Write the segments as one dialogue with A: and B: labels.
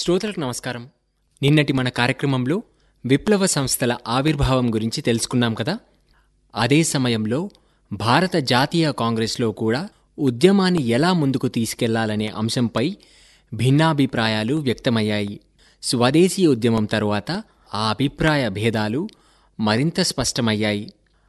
A: శ్రోతలకు నమస్కారం నిన్నటి మన కార్యక్రమంలో విప్లవ సంస్థల ఆవిర్భావం గురించి తెలుసుకున్నాం కదా అదే సమయంలో భారత జాతీయ కాంగ్రెస్లో కూడా ఉద్యమాన్ని ఎలా ముందుకు తీసుకెళ్లాలనే అంశంపై భిన్నాభిప్రాయాలు వ్యక్తమయ్యాయి స్వదేశీ ఉద్యమం తరువాత ఆ అభిప్రాయ భేదాలు మరింత స్పష్టమయ్యాయి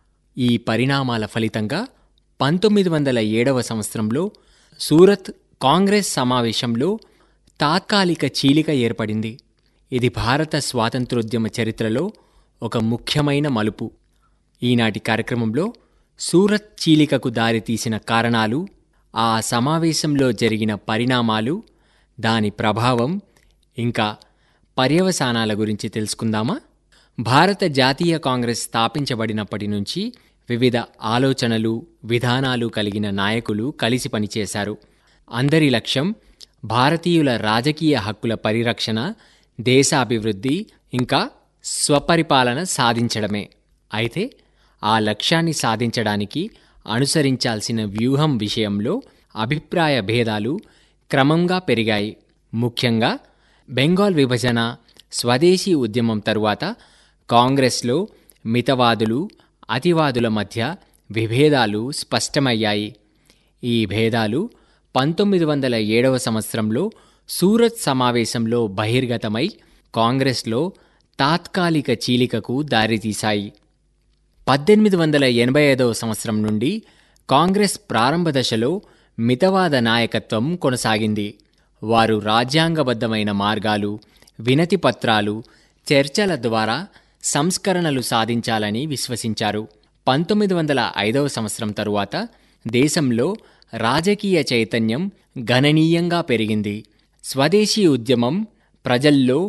A: ఈ పరిణామాల ఫలితంగా పంతొమ్మిది వందల ఏడవ సంవత్సరంలో సూరత్ కాంగ్రెస్ సమావేశంలో తాత్కాలిక చీలిక ఏర్పడింది ఇది భారత స్వాతంత్రోద్యమ చరిత్రలో ఒక ముఖ్యమైన మలుపు ఈనాటి కార్యక్రమంలో సూరత్ చీలికకు దారితీసిన కారణాలు ఆ సమావేశంలో జరిగిన పరిణామాలు దాని ప్రభావం ఇంకా పర్యవసానాల గురించి తెలుసుకుందామా భారత జాతీయ కాంగ్రెస్ స్థాపించబడినప్పటి నుంచి వివిధ ఆలోచనలు విధానాలు కలిగిన నాయకులు కలిసి పనిచేశారు అందరి లక్ష్యం భారతీయుల రాజకీయ హక్కుల పరిరక్షణ దేశాభివృద్ధి ఇంకా స్వపరిపాలన సాధించడమే అయితే ఆ లక్ష్యాన్ని సాధించడానికి అనుసరించాల్సిన వ్యూహం విషయంలో అభిప్రాయ భేదాలు క్రమంగా పెరిగాయి ముఖ్యంగా బెంగాల్ విభజన స్వదేశీ ఉద్యమం తరువాత కాంగ్రెస్లో మితవాదులు అతివాదుల మధ్య విభేదాలు స్పష్టమయ్యాయి ఈ భేదాలు పంతొమ్మిది వందల ఏడవ సంవత్సరంలో సూరత్ సమావేశంలో బహిర్గతమై కాంగ్రెస్లో తాత్కాలిక చీలికకు దారితీశాయి పద్దెనిమిది వందల ఎనభై ఐదవ సంవత్సరం నుండి కాంగ్రెస్ ప్రారంభ దశలో మితవాద నాయకత్వం కొనసాగింది వారు రాజ్యాంగబద్ధమైన మార్గాలు వినతి పత్రాలు చర్చల ద్వారా సంస్కరణలు సాధించాలని విశ్వసించారు పంతొమ్మిది వందల ఐదవ సంవత్సరం తరువాత దేశంలో రాజకీయ చైతన్యం గణనీయంగా పెరిగింది స్వదేశీ ఉద్యమం ప్రజల్లో